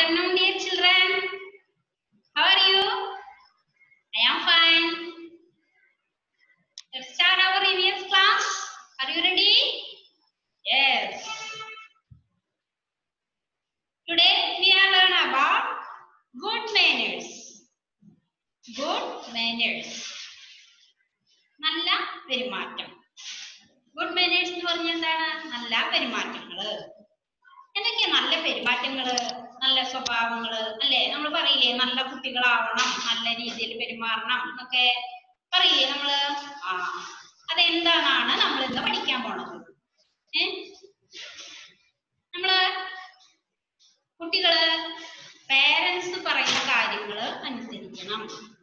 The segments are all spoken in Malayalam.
afternoon, dear children. How are you? I am fine. Let's start our EVS class. Are you ready? Yes. Today we are learn about good manners. Good manners. നല്ല പെരുമാറ്റം ഗുഡ് മാനേഴ്സ് എന്ന് പറഞ്ഞാൽ എന്താണ് നല്ല പെരുമാറ്റങ്ങള് എന്തൊക്കെയാ നല്ല പെരുമാറ്റങ്ങള് നല്ല സ്വഭാവങ്ങള് അല്ലേ നമ്മൾ പറയില്ലേ നല്ല കുട്ടികളാവണം നല്ല രീതിയിൽ പെരുമാറണം എന്നൊക്കെ പറയില്ലേ നമ്മള് ആ അതെന്താണെന്നാണ് നമ്മൾ ഇന്ന് പഠിക്കാൻ പോണത് ഏ നമ്മള് കുട്ടികള് പേരൻസ് പറയുന്ന കാര്യങ്ങള് അനുസരിക്കണം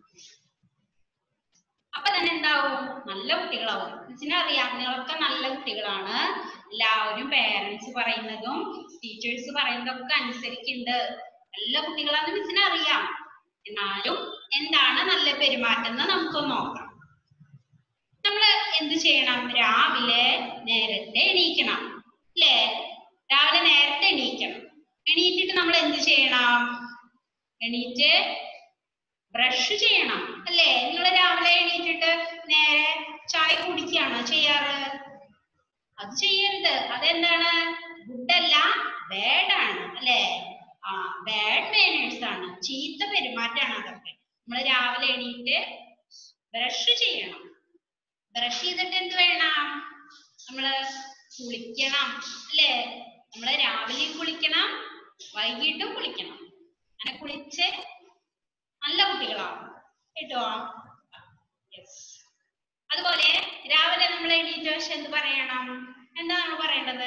അപ്പൊ തന്നെ എന്താവും നല്ല കുട്ടികളാവും മിസ്സിനെ അറിയാം നിങ്ങളൊക്കെ നല്ല കുട്ടികളാണ് എല്ലാവരും പേരൻസ് പറയുന്നതും ടീച്ചേഴ്സ് പറയുന്നതൊക്കെ അനുസരിക്കുന്നുണ്ട് നല്ല കുട്ടികളാണെന്ന് മിസ്സിനെ അറിയാം എന്നാലും എന്താണ് നല്ല പെരുമാറ്റം എന്ന് നമുക്കൊന്ന് നോക്കാം നമ്മൾ എന്ത് ചെയ്യണം രാവിലെ നേരത്തെ എണീക്കണം അല്ലേ രാവിലെ നേരത്തെ എണീക്കണം എണീറ്റിട്ട് നമ്മൾ എന്ത് ചെയ്യണം എണീറ്റ് ബ്രഷ് ചെയ്യണം അല്ലേ നിങ്ങൾ രാവിലെ എണീറ്റിട്ട് നേരെ ചായ കുടിക്കുകയാണോ ചെയ്യാറ് അത് ചെയ്യരുത് അതെന്താണ് ഗുഡ് അല്ല ബാഡ് ആണ് അല്ലേ ആ ബാഡ് മാനേഴ്സ് ആണ് ചീത്ത പെരുമാറ്റാണ് അതൊക്കെ നമ്മൾ രാവിലെ എണീറ്റ് ബ്രഷ് ചെയ്യണം ബ്രഷ് ചെയ്തിട്ട് എന്ത് വേണം നമ്മള് കുളിക്കണം അല്ലേ നമ്മള് രാവിലെയും കുളിക്കണം വൈകിട്ടും കുളിക്കണം അങ്ങനെ കുളിച്ച് നല്ല കുട്ടികളാണ് കേട്ടോ യെസ് അതുപോലെ രാവിലെ നമ്മൾ എണീറ്റ ശേഷം എന്ത് പറയണം എന്താ നമ്മൾ പറയേണ്ടത്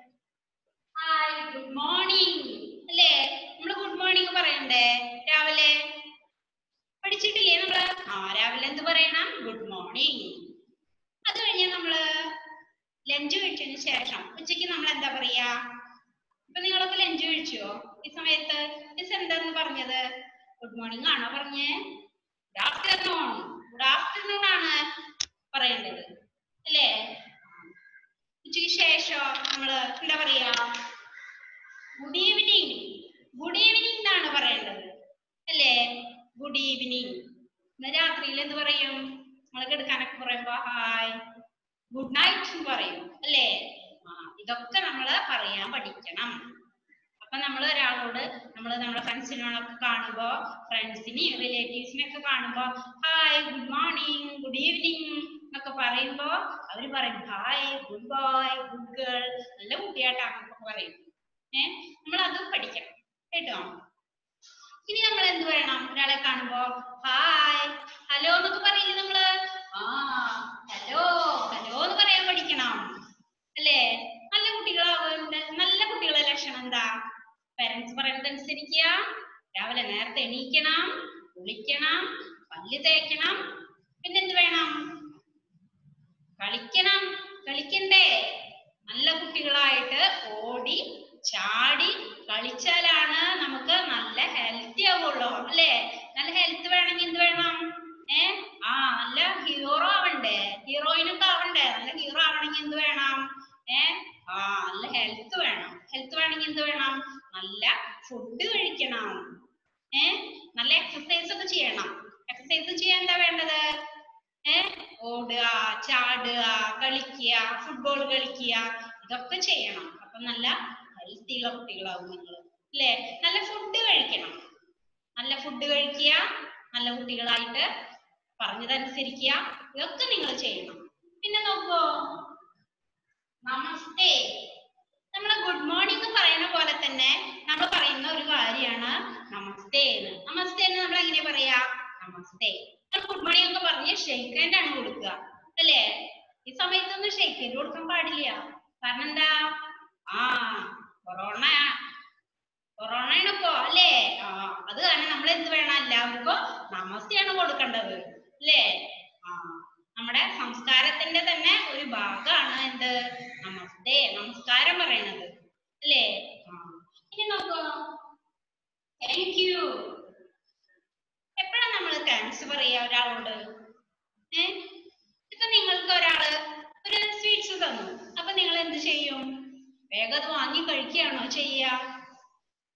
ഹായ് ഗുഡ് മോർണിംഗ് അല്ലേ നമ്മൾ ഗുഡ് മോർണിംഗ് പറയണ്ടേ രാവിലെ പഠിച്ചിട്ടില്ലേ നമ്മള് ആ രാവിലെ എന്ത് പറയണം ഗുഡ് മോർണിംഗ് അത് കഴിഞ്ഞ് നമ്മള് ലഞ്ച് കഴിച്ചതിന് ശേഷം ഉച്ചയ്ക്ക് നമ്മൾ എന്താ പറയാ ഇപ്പൊ നിങ്ങളൊക്കെ ലഞ്ച് കഴിച്ചോ ഈ സമയത്ത് മിസ് എന്താന്ന് പറഞ്ഞത് ഗുഡ് മോർണിംഗ് ആണോ പറഞ്ഞേ ഗുഡ് ആഫ്റ്റർനൂൺ ഗുഡ് ആഫ്റ്റർനൂൺ ആണ് പറയേണ്ടത് അല്ലേ ഉച്ചയ്ക്ക് ശേഷം നമ്മള് എന്താ പറയാ ഗുഡ് ഈവനിങ് ഗുഡ് ഈവനിങ് എന്നാണ് പറയേണ്ടത് അല്ലേ ഗുഡ് ഈവനിങ് രാത്രിയിൽ എന്ത് പറയും നമ്മൾ കിടക്കാനൊക്കെ പറയുമ്പോ ഹായ് ഗുഡ് നൈറ്റ് എന്ന് പറയും അല്ലേ ആ ഇതൊക്കെ നമ്മൾ പറയാൻ പഠിക്കണം അപ്പൊ നമ്മൾ ഒരാളോട് നമ്മൾ നമ്മുടെ ഫ്രണ്ട്സിനോടൊക്കെ കാണുമ്പോ ഫ്രണ്ട്സിനെയും റിലേറ്റീവ്സിനെയൊക്കെ കാണുമ്പോ hi good morning good evening എന്നൊക്കെ പറയുമ്പോ അവര് പറയും hi good boy good girl നല്ല കുട്ടിയായിട്ടാണെന്നൊക്കെ പറയും ഏഹ് നമ്മൾ അത് പഠിക്കണം കേട്ടോ ഇനി നമ്മൾ എന്ത് വേണം ഒരാളെ കാണുമ്പോ ഹായ് ഹലോ എന്നൊക്കെ പറയില്ലേ നമ്മള് ആ ഹലോ ഹലോ എന്ന് പറയാൻ പഠിക്കണം അല്ലേ നല്ല കുട്ടികളാവുന്നുണ്ട് നല്ല കുട്ടികളെ ലക്ഷണം എന്താ പേരൻസ് പറയുന്നത് അനുസരിക്കുക രാവിലെ നേരത്തെ എണീക്കണം കുളിക്കണം പല്ല് തേക്കണം പിന്നെന്ത് വേണം കളിക്കണം കളിക്കണ്ടേ നല്ല കുട്ടികളായിട്ട് ഓടി ചാടി കളിച്ചാലാണ് നമുക്ക് നല്ല ഹെൽത്തി ആവുള്ളൂ അല്ലേ നല്ല ഹെൽത്ത് വേണമെങ്കിൽ എന്ത് വേണം ഏ ആ നല്ല ഹീറോ ആവണ്ടേ ഹീറോയിനൊക്കെ ആവണ്ടേ നല്ല ഹീറോ ആവണമെങ്കിൽ എന്ത് വേണം ഏ ആ നല്ല ഹെൽത്ത് വേണം ഹെൽത്ത് വേണമെങ്കിൽ എന്ത് വേണം നല്ല ഫുഡ് കഴിക്കണം ഏ നല്ല എക്സസൈസ് ഒക്കെ ചെയ്യണം എക്സസൈസ് ചെയ്യാൻ എന്താ വേണ്ടത് ഏ ഓടുക ചാടുക കളിക്കുക ഫുട്ബോൾ കളിക്കുക ഇതൊക്കെ ചെയ്യണം അപ്പൊ നല്ല ഹെൽത്തി ഉള്ള കുട്ടികളാവും നിങ്ങൾ അല്ലേ നല്ല ഫുഡ് കഴിക്കണം നല്ല ഫുഡ് കഴിക്കുക നല്ല കുട്ടികളായിട്ട് പറഞ്ഞതനുസരിക്കുക ഇതൊക്കെ നിങ്ങൾ ചെയ്യണം പിന്നെ നോക്കൂ നമസ്തേ നമ്മൾ ഗുഡ് മോർണിംഗ് പറയുന്ന പോലെ തന്നെ നമ്മൾ പറയുന്ന ഒരു കാര്യമാണ് നമസ്തേ എന്ന് നമസ്തേ എന്ന് നമ്മൾ എങ്ങനെ പറയാ നമസ്തേ ഗുഡ് മോർണിംഗ് ഒക്കെ പറഞ്ഞ് ഷെയ്ക്ക് ഹാൻഡ് ആണ് കൊടുക്കുക അല്ലേ ഈ സമയത്തൊന്നും ഷെയ്ക്ക് ഹാൻഡ് കൊടുക്കാൻ പാടില്ല കാരണം എന്താ ആ കൊറോണ കൊറോണയാണ് ഇപ്പോ അല്ലേ ആ അത് കാരണം നമ്മൾ എന്ത് വേണം എല്ലാവർക്കും നമസ്തയാണ് കൊടുക്കേണ്ടത് അല്ലേ ആ നമ്മുടെ സംസ്കാരത്തിന്റെ തന്നെ ഒരു ഭാഗമാണ് എന്ത് നമസ്തേ നമസ്കാരം പറയണത് അല്ലേ ആ ഇനി നോക്കൂ താങ്ക് യു എപ്പോഴാണ് നമ്മൾ താങ്ക്സ് പറയാ ഒരാളോട് ഏ ഇപ്പൊ നിങ്ങൾക്ക് ഒരാള് ഒരു സ്വീറ്റ്സ് തന്നു അപ്പൊ നിങ്ങൾ എന്ത് ചെയ്യും വേഗം അത് വാങ്ങി കഴിക്കുകയാണോ ചെയ്യുക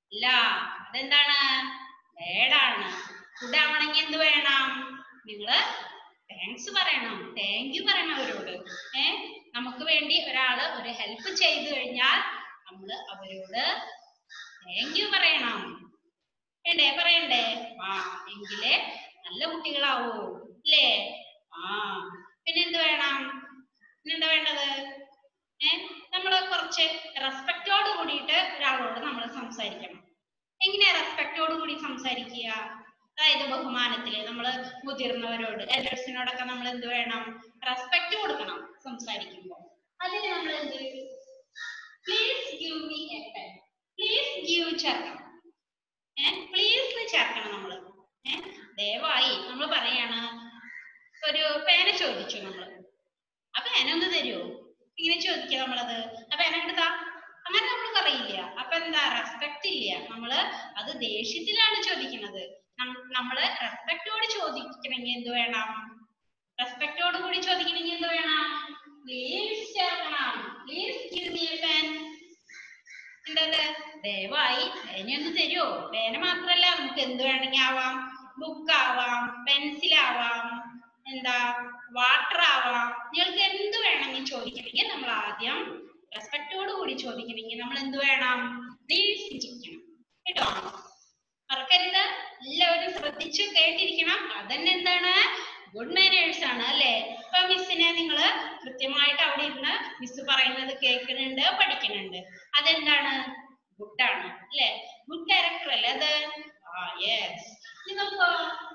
ഇല്ല അതെന്താണ് വേടാണ് ഗുഡ് ആവണമെങ്കിൽ എന്ത് വേണം നിങ്ങള് താങ്ക്സ് പറയണം താങ്ക് യു പറയണം അവരോട് ഏ നമുക്ക് വേണ്ടി ഒരാള് ഒരു ഹെൽപ്പ് ചെയ്തു കഴിഞ്ഞാൽ നമ്മൾ അവരോട് താങ്ക് യു പറയണം വേണ്ടേ പറയണ്ടേ ആ എങ്കിലേ നല്ല കുട്ടികളാവൂ അല്ലേ ആ പിന്നെ എന്ത് വേണം പിന്നെന്താ വേണ്ടത് ഏ നമ്മൾ കുറച്ച് റെസ്പെക്റ്റോട് കൂടിയിട്ട് ഒരാളോട് നമ്മൾ സംസാരിക്കണം എങ്ങനെയാ റെസ്പെക്റ്റോട് കൂടി സംസാരിക്കുക അതായത് ബഹുമാനത്തില് നമ്മൾ മുതിർന്നവരോട് എൽഡേഴ്സിനോടൊക്കെ നമ്മൾ എന്ത് വേണം റെസ്പെക്ട് കൊടുക്കണം സംസാരിക്കുമ്പോൾ അതിന് നമ്മൾ എന്ത് please give me a pen please give ചേർക്കണം പ്ലീസ് ചേർക്കണം നമ്മൾ ദയവായി നമ്മൾ പറയാണ് ഒരു പേന ചോദിച്ചു നമ്മൾ ആ പേന ഒന്ന് തരുമോ ഇങ്ങനെ ചോദിക്കുക നമ്മളത് ആ പേന എടുത്താ അങ്ങനെ നമ്മൾ പറയില്ല അപ്പൊ എന്താ റെസ്പെക്ട് ഇല്ല നമ്മള് അത് ദേഷ്യത്തിലാണ് ചോദിക്കുന്നത് നം- നമ്മള് റെസ്പെക്റ്റോട് ചോദിക്കണമെങ്കിൽ എന്ത് വേണം റെസ്പെക്റ്റോട് കൂടി ചോദിക്കണമെങ്കിൽ എന്ത് വേണം പ്ലീസ് ചേർക്കണം please give me a pen എന്തത് ദയവായി പേനയൊന്ന് തരുമോ പേന മാത്രല്ല നമുക്ക് എന്ത് വേണമെങ്കിൽ ആവാം ബുക്ക് ആവാം പെൻസിൽ ആവാം എന്താ വാട്ടർ ആവാം നിങ്ങൾക്ക് എന്ത് വേണമെങ്കിൽ ചോദിക്കണമെങ്കിൽ നമ്മൾ ആദ്യം റെസ്പെക്റ്റോട് കൂടി ചോദിക്കണമെങ്കിൽ നമ്മൾ എന്ത് വേണം പ്ലീസ് ചോദിക്കണം കേട്ടോ മറക്കരുത് എല്ലാവരും ശ്രദ്ധിച്ചു കേട്ടിരിക്കണം അതന്നെ എന്താണ് ഗുഡ് മാനേഴ്സ് ആണ് അല്ലെ ഇപ്പൊ മിസ്സിനെ നിങ്ങൾ കൃത്യമായിട്ട് അവിടെ ഇരുന്ന് മിസ് പറയുന്നത് കേൾക്കുന്നുണ്ട് പഠിക്കുന്നുണ്ട് അതെന്താണ് ഗുഡ് ആണ് അല്ലെ ഗുഡ് ക്യാരക്ടർ അല്ലേ അത് ആ യെസ് നോക്കോ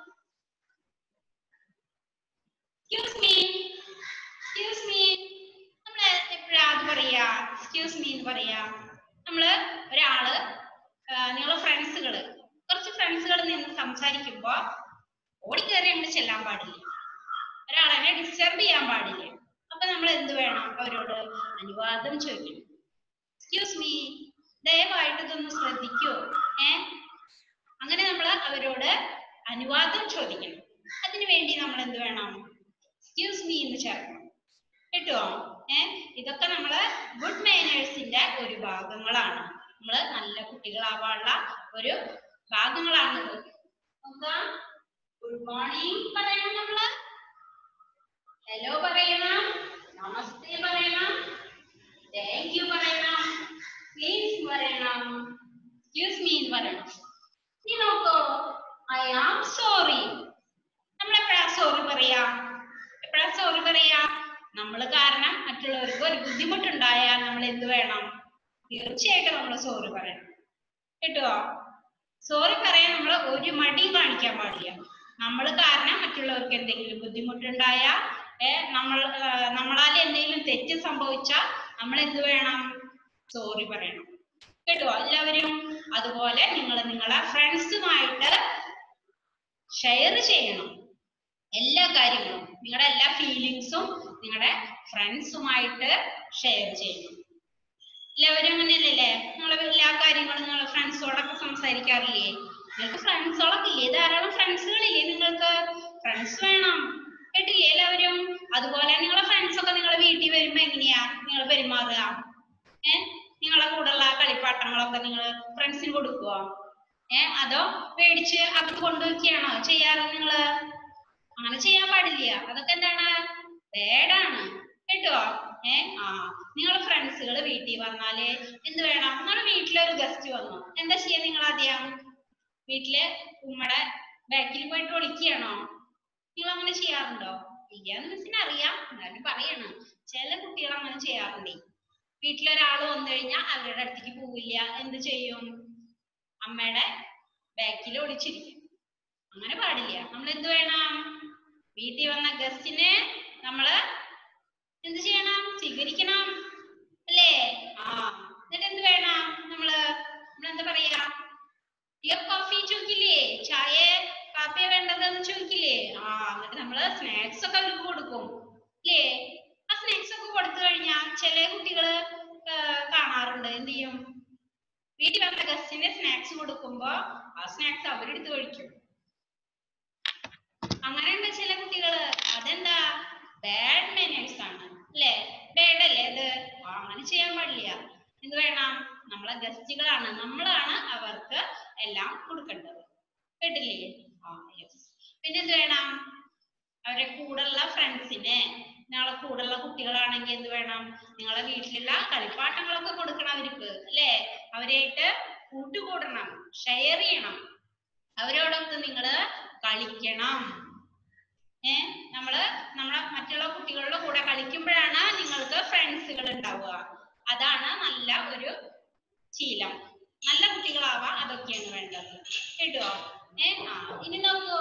എക്സ്ക്യൂസ് മീ എക്സ്ക്യൂസ് മീ നമ്മൾ എപ്പോഴാ അത് പറയാ എക്സ്ക്യൂസ് മീ എന്ന് പറയാ നമ്മള് ഒരാള് നിങ്ങളെ ഫ്രണ്ട്സുകള് കുറച്ച് ഫ്രണ്ട്സുകൾ നിന്ന് സംസാരിക്കുമ്പോ ഓടിക്കയറി അങ്ങോട്ട് ചെല്ലാൻ പാടില്ല ഒരാളെ ഡിസ്റ്റർബ് ചെയ്യാൻ പാടില്ല അപ്പൊ നമ്മൾ എന്ത് വേണം അവരോട് അനുവാദം ചോദിക്കണം എക്സ്ക്യൂസ് മീ ദയവായിട്ട് ഇതൊന്ന് ശ്രദ്ധിക്കൂ ഏ അങ്ങനെ നമ്മൾ അവരോട് അനുവാദം ചോദിക്കണം അതിനു വേണ്ടി നമ്മൾ എന്ത് വേണം എക്സ്ക്യൂസ് മീ എന്ന് ചേർക്കണം കേട്ടോ ഏ ഇതൊക്കെ നമ്മള് ഗുഡ് മാനേഴ്സിന്റെ ഒരു ഭാഗങ്ങളാണ് നമ്മള് നല്ല കുട്ടികളാവാനുള്ള ഒരു ഭാഗങ്ങളാണിത് നോക്കാം ഗുഡ് മോർണിംഗ് പറയണം നമ്മള് ഹലോ പറയണം നമസ്തേ പറയണം താങ്ക് യു പറയണം പ്ലീസ് പറയണം എക്സ്ക്യൂസ് മീ പറയണം ഇനി നോക്കൂ ഐ ആം സോറി നമ്മൾ എപ്പോഴാ സോറി പറയാ എപ്പോഴാ സോറി പറയാ നമ്മൾ കാരണം മറ്റുള്ളവർക്ക് ഒരു ബുദ്ധിമുട്ടുണ്ടായാൽ നമ്മൾ എന്ത് വേണം തീർച്ചയായിട്ടും നമ്മൾ സോറി പറയണം കേട്ടോ സോറി പറയാൻ നമ്മൾ ഒരു മടിയും കാണിക്കാൻ പാടില്ല നമ്മൾ കാരണം മറ്റുള്ളവർക്ക് എന്തെങ്കിലും ബുദ്ധിമുട്ടുണ്ടായാൽ ഏ, നമ്മൾ ആ, നമ്മളാൽ എന്തെങ്കിലും തെറ്റ് സംഭവിച്ചാൽ നമ്മൾ എന്ത് വേണം സോറി പറയണം കേട്ടോ എല്ലാവരും അതുപോലെ നിങ്ങൾ നിങ്ങളെ ഫ്രണ്ട്സുമായിട്ട് ഷെയർ ചെയ്യണം എല്ലാ കാര്യങ്ങളും നിങ്ങളുടെ എല്ലാ ഫീലിങ്സും നിങ്ങളുടെ ഫ്രണ്ട്സുമായിട്ട് ഷെയർ ചെയ്യണം എല്ലാവരും അങ്ങനെയല്ലേ നിങ്ങളെ എല്ലാ കാര്യങ്ങളും നിങ്ങളെ ഫ്രണ്ട്സോടൊക്കെ സംസാരിക്കാറില്ലേ നിങ്ങൾക്ക് ഫ്രണ്ട്സുകളൊക്കെ ഇല്ലേ ധാരാളം ഫ്രണ്ട്സുകളില്ലേ നിങ്ങൾക്ക് ഫ്രണ്ട്സ് വേണം കേട്ടില്ലേ എല്ലാവരും അതുപോലെ നിങ്ങളെ ഫ്രണ്ട്സ് ഒക്കെ നിങ്ങളെ വീട്ടിൽ വരുമ്പോ എങ്ങനെയാ നിങ്ങൾ പെരുമാറുക ഏ നിങ്ങളെ കൂടെയുള്ള കളിപ്പാട്ടങ്ങളൊക്കെ നിങ്ങൾ ഫ്രണ്ട്സിന് കൊടുക്കുവോ ഏ അതോ മേടിച്ച് അകത്ത് കൊണ്ടുവയ്ക്കുകയാണോ ചെയ്യാറ് നിങ്ങള് അങ്ങനെ ചെയ്യാൻ പാടില്ല അതൊക്കെ എന്താണ് ബേഡാണ് കേട്ടോ ഏ ആ നിങ്ങളെ ഫ്രണ്ട്സുകൾ വീട്ടിൽ വന്നാല് എന്ത് വേണം നിങ്ങളുടെ വീട്ടിലൊരു ഗസ്റ്റ് വന്നു എന്താ ചെയ്യാ നിങ്ങൾ ആദ്യം വീട്ടില് ഉമ്മയുടെ ബാക്കിൽ പോയിട്ട് ഒളിക്കുകയാണോ നിങ്ങൾ അങ്ങനെ ചെയ്യാറുണ്ടോ ഇല്ലാന്ന് മിസ്സിന് അറിയാം എന്നാലും പറയാണ് ചില കുട്ടികൾ അങ്ങനെ ചെയ്യാറുണ്ടേ വീട്ടിലൊരാൾ വന്നു കഴിഞ്ഞാൽ അവരുടെ അടുത്തേക്ക് പോവില്ല എന്ത് ചെയ്യും അമ്മയുടെ ബാക്കിൽ ഒളിച്ചിരിക്കും അങ്ങനെ പാടില്ല നമ്മൾ എന്ത് വേണം വീട്ടിൽ വന്ന ഗസ്റ്റിനെ നമ്മള് എന്ത് ചെയ്യണം സ്വീകരിക്കണം അല്ലേ ആ എന്നിട്ട് എന്ത് വേണം നമ്മള് നമ്മളെന്താ പറയാ ഡിയർ കോഫി ചോദിക്കില്ലേ ചായ കാപ്പിയ വേണ്ടതെന്ന് ചോദിക്കില്ലേ ആ എന്നിട്ട് നമ്മള് സ്നാക്സ് ഒക്കെ അവർക്ക് കൊടുക്കും ഇല്ലേ ആ സ്നാക്സ് ഒക്കെ കൊടുത്തു കഴിഞ്ഞാൽ ചില കുട്ടികള് ആ, കാണാറുണ്ട് എന്ത് ചെയ്യും വീട്ടിൽ വന്ന ഗസ്റ്റിന് സ്നാക്സ് കൊടുക്കുമ്പോ ആ സ്നാക്സ് അവരെടുത്ത് കഴിക്കും അങ്ങനെയുണ്ട് ചില കുട്ടികള് അതെന്താ ബാഡ് മാനേഴ്സ് ആണ് അല്ലേ ബാഡ് അല്ലേ അത് ആ, അങ്ങനെ ചെയ്യാൻ പാടില്ല എന്ത് വേണം നമ്മൾ നമ്മളെ ഗസ്റ്റുകളാണ് നമ്മളാണ് അവർക്ക് എല്ലാം കൊടുക്കേണ്ടത് കേട്ടില്ലേ ആ യെസ് പിന്നെ എന്ത് വേണം അവരെ കൂടെയുള്ള ഫ്രണ്ട്സിനെ നിങ്ങളെ കൂടെയുള്ള കുട്ടികളാണെങ്കിൽ എന്ത് വേണം നിങ്ങളെ വീട്ടിലുള്ള കളിപ്പാട്ടങ്ങളൊക്കെ കൊടുക്കണം അവർക്ക് അല്ലേ അവരായിട്ട് കൂട്ടുകൂടണം ഷെയർ ചെയ്യണം അവരോടൊക്കെ നിങ്ങൾ കളിക്കണം ഏ നമ്മള് നമ്മളെ മറ്റുള്ള കുട്ടികളുടെ കൂടെ കളിക്കുമ്പോഴാണ് നിങ്ങൾക്ക് ഫ്രണ്ട്സുകൾ ഉണ്ടാവുക അതാണ് നല്ല ഒരു ശീലം നല്ല കുട്ടികളാവാ അതൊക്കെയാണ് വേണ്ടത് കേട്ടോ ഏ ആ ഇനി നോക്കൂ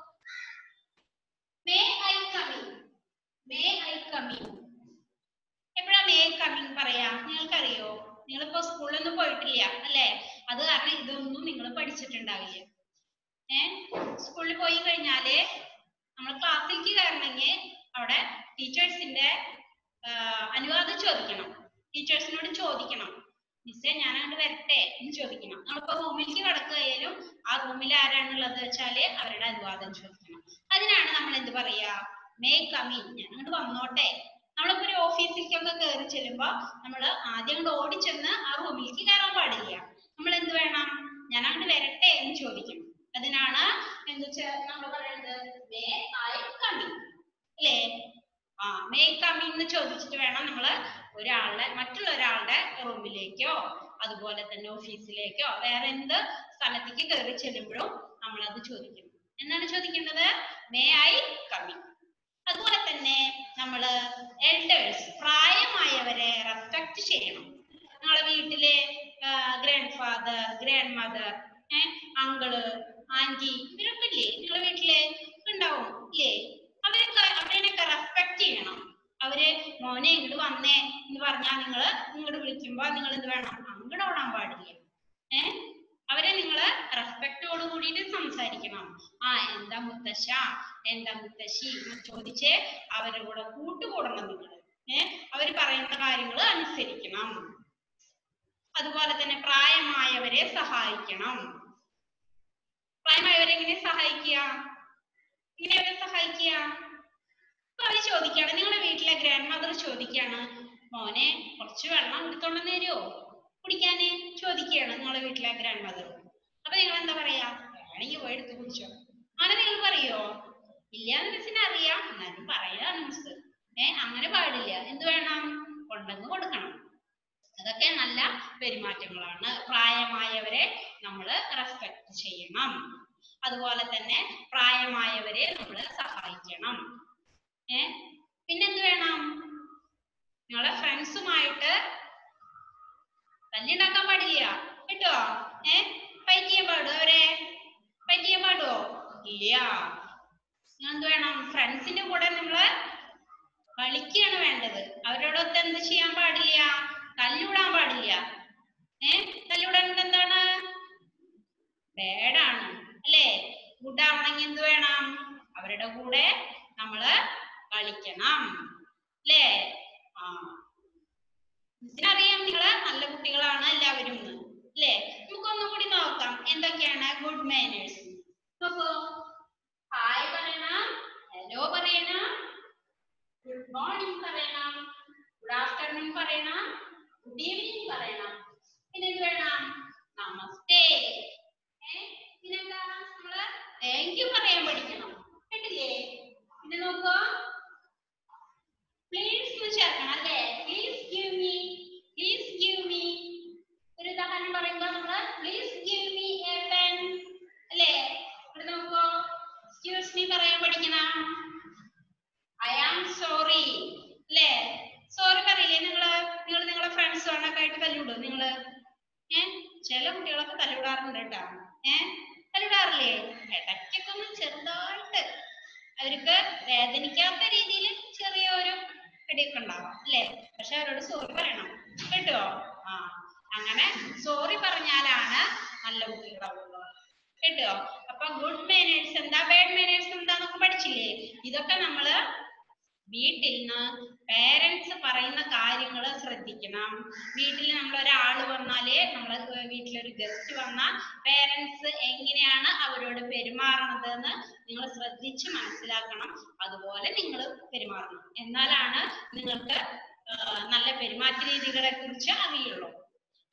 may I coming may I coming എപ്പോഴാ മേ കമ്മിങ് പറയാ നിങ്ങൾക്കറിയോ നിങ്ങളിപ്പോ സ്കൂളിലൊന്നും പോയിട്ടില്ല അല്ലേ അത് കാരണം ഇതൊന്നും നിങ്ങൾ പഠിച്ചിട്ടുണ്ടാവില്ല ഏ സ്കൂളിൽ പോയി കഴിഞ്ഞാല് നമ്മൾ ക്ലാസ്സിലേക്ക് കയറണമെങ്കിൽ അവിടെ ടീച്ചേഴ്സിന്റെ അനുവാദം ചോദിക്കണം ടീച്ചേഴ്സിനോട് ചോദിക്കണം മിസ്സേ ഞാൻ അങ്ങോട്ട് വരട്ടെ എന്ന് ചോദിക്കണം നമ്മളിപ്പോ റൂമിലേക്ക് കടക്കുകയാലും ആ റൂമിൽ ആരാണുള്ളത് വെച്ചാല് അവരുടെ അനുവാദം ചോദിക്കണം അതിനാണ് നമ്മൾ എന്ത് പറയാ മേ കമ്മിൻ ഞാൻ അങ്ങോട്ട് വന്നോട്ടെ നമ്മളിപ്പോ ഒരു ഓഫീസിലേക്കൊക്കെ കയറി ചെല്ലുമ്പോ നമ്മൾ ആദ്യം അങ്ങോട്ട് ഓടിച്ചെന്ന് ആ റൂമിലേക്ക് കയറാൻ പാടില്ല നമ്മൾ എന്ത് വേണം ഞാൻ അങ്ങോട്ട് വരട്ടെ എന്ന് ചോദിക്കണം അതിനാണ് എന്ത് നമ്മൾ പറയുന്നത് മേ ഐ കമ്മിൻ അല്ലേ ആ മേ കമ്മിൻ എന്ന് ചോദിച്ചിട്ട് വേണം നമ്മൾ ഒരാളുടെ മറ്റുള്ള ഒരാളുടെ റൂമിലേക്കോ അതുപോലെ തന്നെ ഓഫീസിലേക്കോ വേറെ എന്ത് സ്ഥലത്തേക്ക് കയറി ചെല്ലുമ്പോഴും നമ്മൾ അത് ചോദിക്കണം എന്താണ് ചോദിക്കേണ്ടത് മേ ഐ കമ്മിൻ അതുപോലെ തന്നെ നമ്മൾ എൽഡേഴ്സ് പ്രായമായവരെ റെസ്പെക്ട് ചെയ്യണം നിങ്ങളെ വീട്ടിലെ grandfather grandmother uncle aunty ഇവരൊക്കെ ഇല്ലേ നിങ്ങളെ വീട്ടില് ഉണ്ടാവും ഇല്ലേ അവരൊക്കെ അവരെയൊക്കെ റെസ്പെക്ട് ചെയ്യണം അവര് മോനെ ഇങ്ങോട്ട് വന്നേ എന്ന് പറഞ്ഞാൽ നിങ്ങൾ ഇങ്ങോട്ട് വിളിക്കുമ്പോ നിങ്ങൾ എന്ത് വേണം അങ്ങോട്ട് ഓടാൻ പാടില്ല ഏ അവരെ നിങ്ങൾ റെസ്പെക്റ്റോട് കൂടിയിട്ട് സംസാരിക്കണം ആ എന്താ മുത്തശ്ശ എന്താ മുത്തശ്ശി എന്ന് ചോദിച്ച് അവരുടെ കൂടെ കൂട്ടുകൂടണം നിങ്ങൾ ഏ അവര് പറയുന്ന കാര്യങ്ങൾ അനുസരിക്കണം അതുപോലെ തന്നെ പ്രായമായവരെ സഹായിക്കണം പ്രായമായവരെ എങ്ങനെ സഹായിക്കുക എങ്ങനെ അവരെ സഹായിക്കുക അപ്പൊ അവര് ചോദിക്കാണ് നിങ്ങളുടെ വീട്ടിലെ ഗ്രാൻഡ് മദർ ചോദിക്കാണ് മോനെ കുറച്ച് വെള്ളം എടുത്തോണ്ട് തരുമോ കുടിക്കാന് ചോദിക്കുകയാണ് നിങ്ങളുടെ വീട്ടിലെ ഗ്രാൻഡ് മദർ അപ്പൊ നിങ്ങൾ എന്താ പറയാ വേണമെങ്കിൽ പോയി എടുത്ത് കുടിച്ചോ അങ്ങനെ നിങ്ങൾ പറയോ ഇല്ലാന്ന് മിസ്സിന് അറിയാം എന്നാലും പറയാ മിസ് ഏ അങ്ങനെ പാടില്ല എന്ത് വേണം കൊണ്ടെന്ന് കൊടുക്കണം അതൊക്കെ നല്ല പെരുമാറ്റങ്ങളാണ് പ്രായമായവരെ നമ്മൾ റെസ്പെക്ട് ചെയ്യണം അതുപോലെ തന്നെ പ്രായമായവരെ നമ്മൾ സഹായിക്കണം ഏ പിന്നെന്ത് വേണം നിങ്ങളെ ഫ്രണ്ട്സുമായിട്ട് തല്ലുണ്ടാക്കാൻ പാടില്ല കേട്ടോ ഏ ഫൈറ്റ് ചെയ്യാൻ പാടുമോ അവരെ ഫൈറ്റ് ചെയ്യാൻ പാടുമോ ഇല്ല എന്ത് വേണം ഫ്രണ്ട്സിന്റെ കൂടെ നിങ്ങള് കളിക്കുകയാണ് വേണ്ടത് അവരോടൊത്ത് എന്ത് ചെയ്യാൻ പാടില്ല തല്ലിവിടാൻ പാടില്ല ഏ തല്ലിവിടാൻ എന്താണ് ബേഡാണ് അല്ലേ ഗുഡ് ആവണമെങ്കിൽ എന്ത് വേണം അവരുടെ കൂടെ നമ്മള് കളിക്കണം അല്ലേ ആ മിസ്സിനറിയാം നിങ്ങള് നല്ല കുട്ടികളാണ് എല്ലാവരും എന്ന് അല്ലേ നമുക്കൊന്നും കൂടി നോക്കാം എന്തൊക്കെയാണ് ഗുഡ് മാനേഴ്സ് നോക്കൂ ഹായ് പറയണം ഹലോ പറയണം ഗുഡ് മോർണിംഗ് പറയണം ഗുഡ് ആഫ്റ്റർനൂൺ പറയണം ഗുഡ് ഈവനിങ് പറയണം പിന്നെ എന്ത് വേണം നമസ്തേ ഏ പിന്നെന്താ നമ്മള് താങ്ക് യു പറയാൻ പഠിക്കണം കേട്ടില്ലേ പിന്നെ നോക്കൂ പ്ലീസ് എന്ന് ചേർക്കണം അല്ലേ please give me please give me ഒരു ഉദാഹരണം പറയുമ്പോ നമ്മള് please give me a pen അല്ലേ ഇവിടെ നോക്കൂ എക്സ്ക്യൂസ് മീ പറയാൻ പഠിക്കണം ഐ ആം സോറി അല്ലേ സോറി പറയില്ലേ നിങ്ങള് നിങ്ങൾ നിങ്ങളെ ഫ്രണ്ട്സുകളൊക്കെ ആയിട്ട് തല്ലിവിടും നിങ്ങള് ഏ ചില കുട്ടികളൊക്കെ തല്ലിവിടാറുണ്ട് കേട്ടോ ഏ തല്ലിവിടാറില്ലേ ഇടയ്ക്കൊക്കെ ഒന്ന് ചെറുതായിട്ട് അവർക്ക് വേദനിക്കാത്ത രീതിയിൽ ചെറിയൊരു ഇടിയൊക്കെ ഉണ്ടാവാം അല്ലേ പക്ഷെ അവരോട് സോറി പറയണം കേട്ടോ ആ അങ്ങനെ സോറി പറഞ്ഞാലാണ് നല്ല കുട്ടികളാവുള്ളൂ കേട്ടോ അപ്പൊ ഗുഡ് മാനേഴ്സ് എന്താ ബാഡ് മാനേഴ്സ് എന്താന്നൊക്കെ പഠിച്ചില്ലേ ഇതൊക്കെ നമ്മള് വീട്ടിൽ നിന്ന് പേരൻസ് പറയുന്ന കാര്യങ്ങൾ ശ്രദ്ധിക്കണം വീട്ടിൽ നമ്മൾ ഒരാൾ വന്നാല് നമ്മളെ വീട്ടിലൊരു ഗസ്റ്റ് വന്നാൽ പേരൻസ് എങ്ങനെയാണ് അവരോട് പെരുമാറണത് എന്ന് നിങ്ങൾ ശ്രദ്ധിച്ച് മനസ്സിലാക്കണം അതുപോലെ നിങ്ങൾ പെരുമാറണം എന്നാലാണ് നിങ്ങൾക്ക് ആ, നല്ല പെരുമാറ്റ രീതികളെ കുറിച്ച് അറിയുള്ളൂ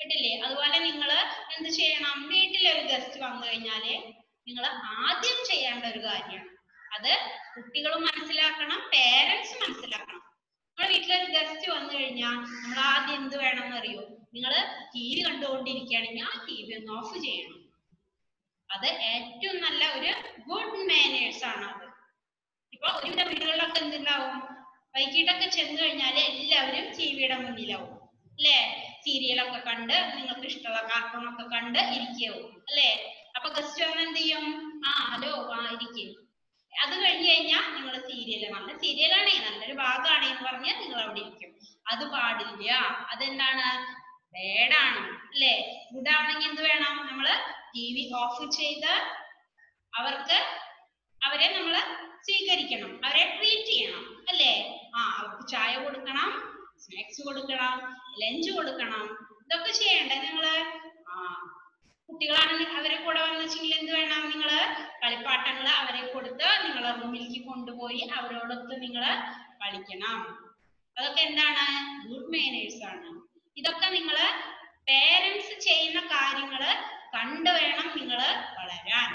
കേട്ടില്ലേ അതുപോലെ നിങ്ങൾ എന്ത് ചെയ്യണം വീട്ടിലൊരു ഗസ്റ്റ് വന്നു കഴിഞ്ഞാല് നിങ്ങൾ ആദ്യം ചെയ്യേണ്ട ഒരു കാര്യമാണ് അത് കുട്ടികളും മനസ്സിലാക്കണം പേരൻസ് മനസ്സിലാക്കണം നമ്മുടെ വീട്ടിലൊരു ഗസ്റ്റ് വന്നു കഴിഞ്ഞാൽ നമ്മൾ ആദ്യം എന്ത് വേണമെന്ന് അറിയോ നിങ്ങൾ ടി വി കണ്ടുകൊണ്ടിരിക്കുകയാണെങ്കിൽ ആ ടി വി ഒന്ന് ഓഫ് ചെയ്യണം അത് ഏറ്റവും നല്ല ഒരു ഗുഡ് മാനേഴ്സ് ആണ് അത് ഇപ്പൊ ഒരുവിധ വീടുകളിലൊക്കെ എന്തുണ്ടാവും വൈകിട്ടൊക്കെ ചെന്ന് കഴിഞ്ഞാൽ എല്ലാവരും ടി വിയുടെ മുന്നിലാവും അല്ലേ സീരിയലൊക്കെ കണ്ട് നിങ്ങൾക്ക് ഇഷ്ടമുള്ള കാർട്ടൂൺ ഒക്കെ കണ്ട് ഇരിക്കാവും അല്ലേ അപ്പൊ ഗസ്റ്റ് വന്ന് എന്ത് ചെയ്യും ആ ഹലോ ആ ഇരിക്കും അത് കഴിഞ്ഞ് കഴിഞ്ഞാൽ നിങ്ങൾ സീരിയൽ നല്ല സീരിയലാണേ നല്ലൊരു ഭാഗമാണ് എന്ന് പറഞ്ഞ് നിങ്ങൾ അവിടെ ഇരിക്കും അത് പാടില്ല അതെന്താണ് ബേഡാണ് അല്ലേ ഗുഡ് ആവണമെങ്കിൽ എന്ത് വേണം നമ്മള് ടി വി ഓഫ് ചെയ്ത് അവർക്ക് അവരെ നമ്മൾ സ്വീകരിക്കണം അവരെ ട്രീറ്റ് ചെയ്യണം അല്ലേ ആ അവർക്ക് ചായ കൊടുക്കണം സ്നാക്സ് കൊടുക്കണം ലഞ്ച് കൊടുക്കണം ഇതൊക്കെ ചെയ്യണ്ടേ നിങ്ങള് ആ കുട്ടികളാണെങ്കിൽ അവരെ കൂടെ വന്നെച്ചെങ്കിൽ എന്ത് വേണം നിങ്ങള് കളിപ്പാട്ടങ്ങൾ അവരെ കൊടുത്ത് നിങ്ങളെ റൂമിലേക്ക് കൊണ്ടുപോയി അവരോടൊത്ത് നിങ്ങള് കളിക്കണം അതൊക്കെ എന്താണ് ഗുഡ് മാനേഴ്സ് ആണ് ഇതൊക്കെ നിങ്ങള് പേരൻസ് ചെയ്യുന്ന കാര്യങ്ങള് കണ്ടു വേണം നിങ്ങള് വളരാൻ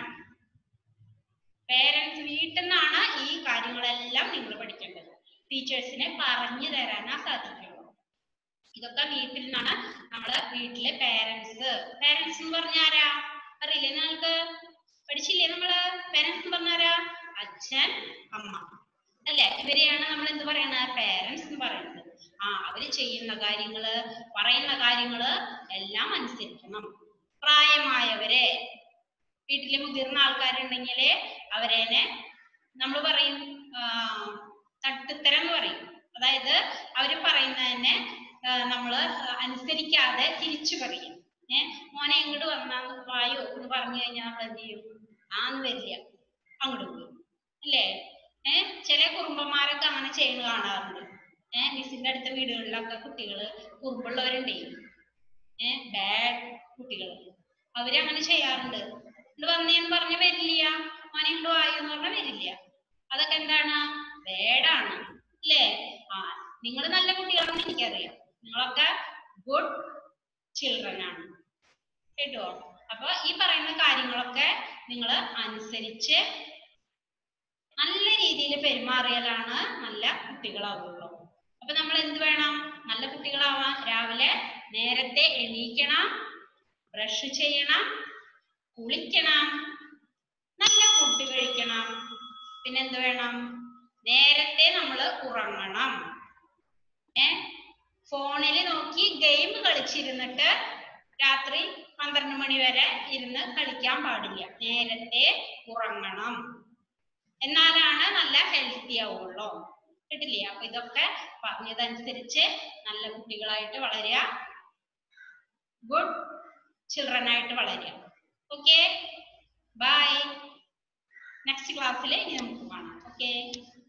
പേരൻസ് വീട്ടിൽ നിന്നാണ് ഈ കാര്യങ്ങളെല്ലാം നിങ്ങൾ പഠിക്കേണ്ടത് ടീച്ചേഴ്സിനെ പറഞ്ഞു തരാനാ സാധിക്കുള്ളൂ ഇതൊക്കെ വീട്ടിൽ നിന്നാണ് നമ്മള് വീട്ടിലെ പേരൻസ് പേരൻസ് എന്ന് പറഞ്ഞാരാ അറിയില്ലേ നിങ്ങൾക്ക് പഠിച്ചില്ലേ നമ്മള് പേരൻസ് എന്ന് പറഞ്ഞാരാ അച്ഛൻ അമ്മ അല്ലെ ഇവരെയാണ് നമ്മൾ എന്ത് പറയുന്നത് പേരൻസ് എന്ന് പറയുന്നത് ആ അവര് ചെയ്യുന്ന കാര്യങ്ങള് പറയുന്ന കാര്യങ്ങള് എല്ലാം അനുസരിക്കണം പ്രായമായവരെ വീട്ടിലെ മുതിർന്ന ആൾക്കാരുണ്ടെങ്കിൽ അവരേനെ നമ്മൾ പറയും ആ, തട്ടുത്തരം എന്ന് പറയും അതായത് അവര് പറയുന്നതിനെ ആ, നമ്മള് അനുസരിക്കാതെ തിരിച്ചു പറയും ഏ മോനെ ഇങ്ങോട്ട് വന്നാ വായോ എന്ന് പറഞ്ഞു കഴിഞ്ഞാൽ നമ്മൾ എന്ത് ചെയ്യും ആന്ന് വരില്ല അങ്ങോട്ട് പോകും അല്ലേ ഏ ചില കുറുമ്പന്മാരൊക്കെ അങ്ങനെ ചെയ്യുന്നത് കാണാറുണ്ട് ഏ മിസ്സിന്റെ അടുത്ത വീടുകളിലൊക്കെ കുട്ടികള് കുറുമ്പുള്ളവരുണ്ടേ ഏ ബാഡ് കുട്ടികൾ അവരങ്ങനെ ചെയ്യാറുണ്ട് ഇങ്ങോട്ട് വന്നേന്ന് പറഞ്ഞ് വരില്ല മോനെ ഇങ്ങോട്ട് വായു എന്ന് പറഞ്ഞാൽ വരില്ല അതൊക്കെ എന്താണ് ബേഡാണ് അല്ലേ ആ നിങ്ങൾ നല്ല കുട്ടികളാണെന്ന് എനിക്കറിയാം നിങ്ങളൊക്കെ ഗുഡ് ചിൽഡ്രൻ ആണ് കേട്ടോ അപ്പൊ ഈ പറയുന്ന കാര്യങ്ങളൊക്കെ നിങ്ങൾ അനുസരിച്ച് നല്ല രീതിയിൽ പെരുമാറിയാലാണ് നല്ല കുട്ടികളാവുള്ളൂ അപ്പൊ നമ്മൾ എന്ത് വേണം നല്ല കുട്ടികളാവാൻ രാവിലെ നേരത്തെ എണീക്കണം ബ്രഷ് ചെയ്യണം കുളിക്കണം നല്ല ഫുഡ് കഴിക്കണം പിന്നെ എന്ത് വേണം നേരത്തെ നമ്മൾ ഉറങ്ങണം ഏ ഫോണിൽ നോക്കി ഗെയിം കളിച്ചിരുന്നിട്ട് രാത്രി പന്ത്രണ്ട് മണി വരെ ഇരുന്ന് കളിക്കാൻ പാടില്ല നേരത്തെ ഉറങ്ങണം എന്നാലാണ് നല്ല ഹെൽത്തി ആവുള്ളൂ കേട്ടില്ലേ അപ്പൊ ഇതൊക്കെ പറഞ്ഞതനുസരിച്ച് നല്ല കുട്ടികളായിട്ട് വളരുക ഗുഡ് ചിൽഡ്രൻ ആയിട്ട് വളരുക ഓക്കെ ബൈ നെക്സ്റ്റ് ക്ലാസ്സിൽ ഇനി നമുക്ക് കാണാം ഓക്കെ